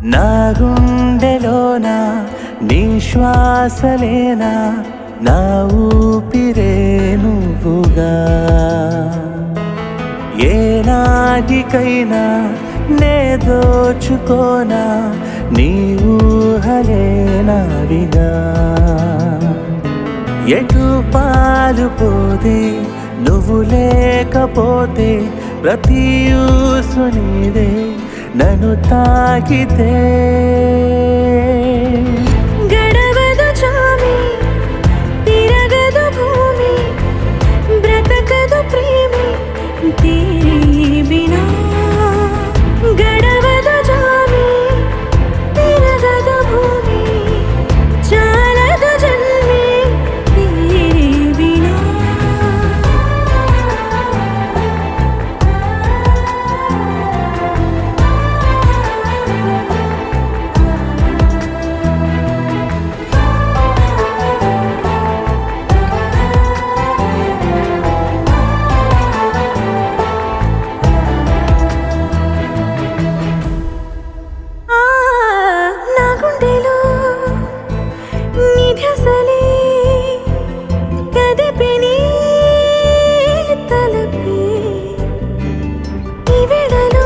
నా గుండెలోన నీ శ్వాసలేనా నా ఊపిరే నువ్వుగా ఏనాటికైనా నే దోచుకోనా నీ ఊహలే నావిగా ఎటు పాలు పోతే నువ్వు లేకపోతే ప్రతి ఊసు నీదే నన్ను తాకితే గడవదు చామి తిరగదు భూమి బ్రతకదు ప్రేమి తేరీ బినా గడవదు చామి తిరగదు భూమి చాలదు జన్మే తేరీ బినా ఆ నా గుండెలో నిధసలే కదిపిని తలపే ఈ వేళలో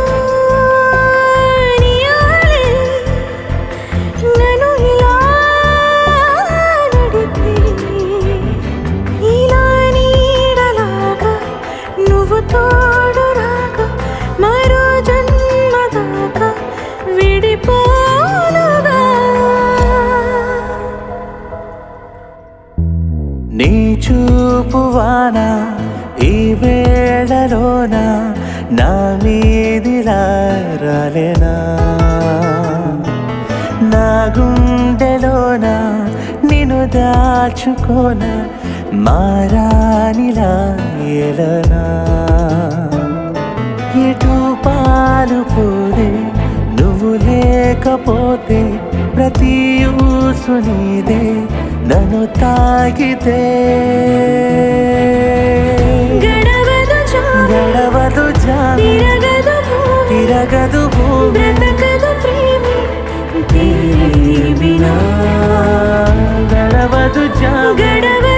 నీ ఆలే నన్ను ఇలా నడిపే ఇలా నీడలాగా నువ్వు తోడు రాగా మరో జన్మ దాకా విడిపోనుగా నీ చూపు వాన ఈ వేళలోన నా మీదిలా రాలేనా నా గుండెలోన నిన్ను దాచుకోన మారానిలా ఎలనా ఎటు పాలు పోదే నువ్వు లేకపోతే ప్రతి ఊసు నీదే నన్ను తాకితే గడవదు చావి గడవదు జామి తిరగదు భూమి తిరగదు భూమి బ్రతకదు ప్రేమి తేరీ బినా గడవదు జామి గడవ